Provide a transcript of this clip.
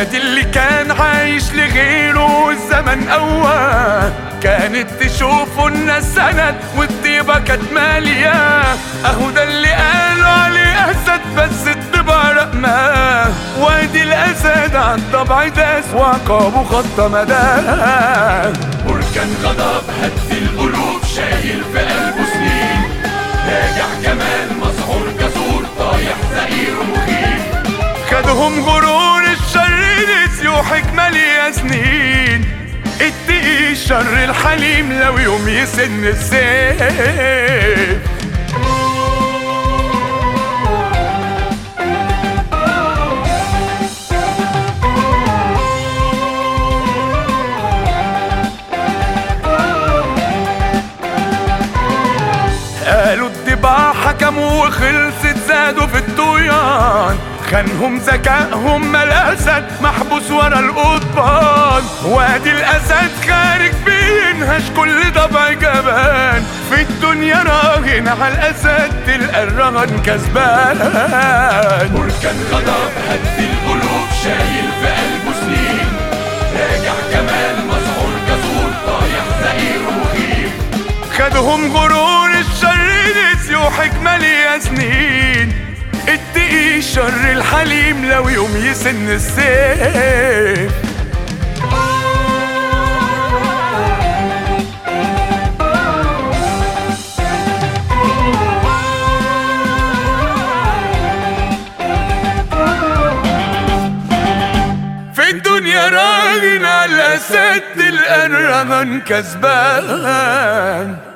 وادي اللي كان عايش لغيره الزمن أول كانت تشوفه الناس سند والطيبة كانت مالية أهو ده اللي قالوا عليه أسد بس الطبع رقمة وادي الأسد عن طبع داس وعقابه خط مداه بركان غضب هد القلوب شايل في قلبه سنين راجع جمال مسعور جسور طايح زئير مخيف خدهم غرور الشر نسيوا حكمة ليا سنين اتقي الشر الحليم لو يوم يسن السيف قالوا الطباع حكموا وخلصت زادوا في الطغيان خانهم ذكائهم ما الاسد محبوس ورا القضبان وادي الاسد خارج بينهش كل ضبع جبان في الدنيا راهن على الاسد تلقى الرهن كسبان بركان غضب هد القلوب شايل في قلبه سنين راجع جمال مسعور جسور طايح زئير مخيف خدهم غرور الشر نسيوا حكمة ليا سنين اتقي الشر الحليم لو يوم يسن السيف في الدنيا راغن على سد الأرغن كسبان